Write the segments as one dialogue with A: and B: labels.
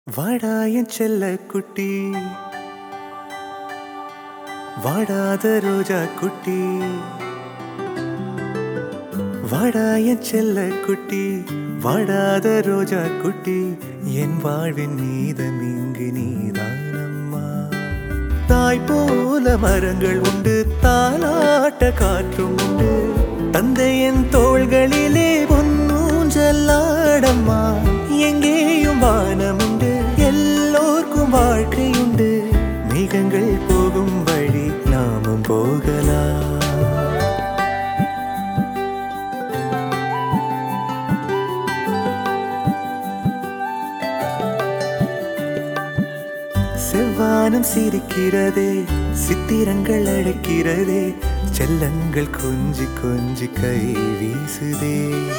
A: வாடா என் செல்ல குட்டி வாடாத ரோஜா குட்டி வாடா என் செல்ல குட்டி வாடாத ரோஜா குட்டி என் வாழ்வின் மீதம் இங்கு நீதானம்மா தாய் போல மரங்கள் உண்டு தாலாட்ட காற்றும் உண்டு தந்தையின் தோள்களிலே பொன்னூஞ்சல்லாடம்மா எங்கேயும் வானம் உண்டு எல்லோர்க்கும் வாழ்க்கையுண்டு மேகங்கள் போகும் வழி நாமும் போகலாம் செவ்வானம் சிரிக்கிறதே சித்திரங்கள் அழைக்கிறதே செல்லங்கள் கொஞ்சி கொஞ்சி கை வீசுதே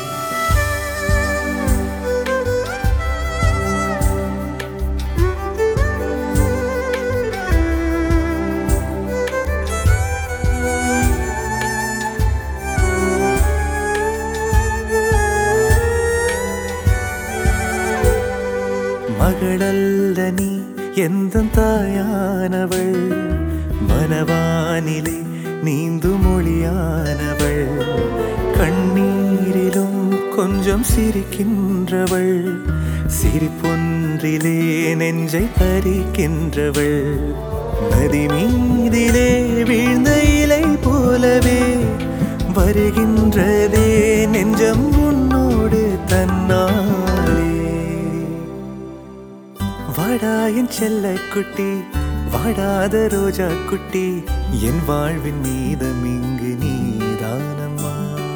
A: மகளல்ல நீ எந்த தாயானவள் மனவானிலே நீந்து மொழியானவள் கண்ணீரிலும் கொஞ்சம் சிரிக்கின்றவள் சிரிப்பொன்றிலே நெஞ்சை பறிக்கின்றவள் நதி மீதிலே வீழ்ந்த இலை போலவே வருகின்றதே நெஞ்சம் உன்னோடு தன்னாலே வாடா என் செல்ல குட்டி வாடாத ரோஜா குட்டி என் வாழ்வின் மீதம் இங்கு நீதானம்மா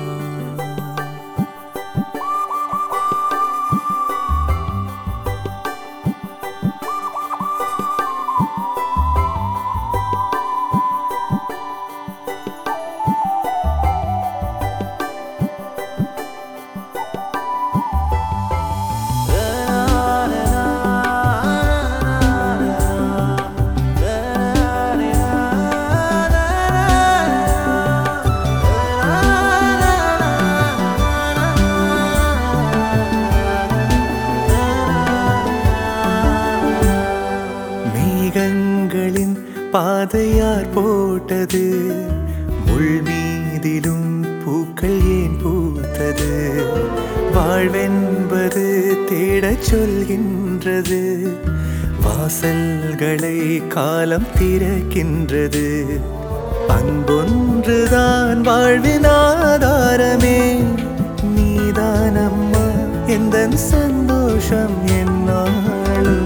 A: மேகங்களின் பாதையார் போட்டது முள் மீதிலும் பூக்கள் ஏன் பூத்தது வாழ்வென்பது தேடச் சொல்கின்றது வாசல்களை காலம் திறக்கின்றது அன்பொன்றுதான் வாழ்வின் ஆதாரமே நீதானம்மா எந்த சந்தோஷம் என்னாலும்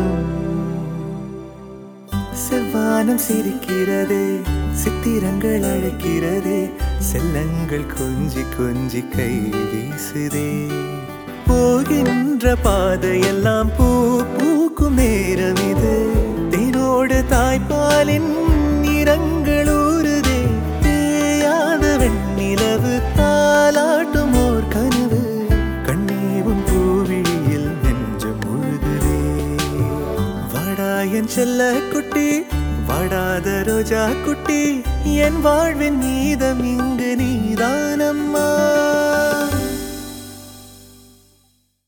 A: செவ்வானம் சிரிக்கிறதே சித்திரங்கள் அழைக்கிறதே செல்லங்கள் கொஞ்சி கொஞ்சி கை வீசுதே போகின்ற பாதையெல்லாம் பூ பூக்கும் நேரம் இது தேனோடு தாய்ப்பாலின் நிறங்கள் ஊறுதே தேயாத வெண்ணிலவு தாலாட்டும் ஓர் கனவு கண்ணீவும் பூவிழியில் நெஞ்சம் முழுகுதே வாடா என் செல்ல குட்டி வாடாத ரோஜா குட்டி என் வாழ்வின் மீதம் இங்கு நீதானம்மா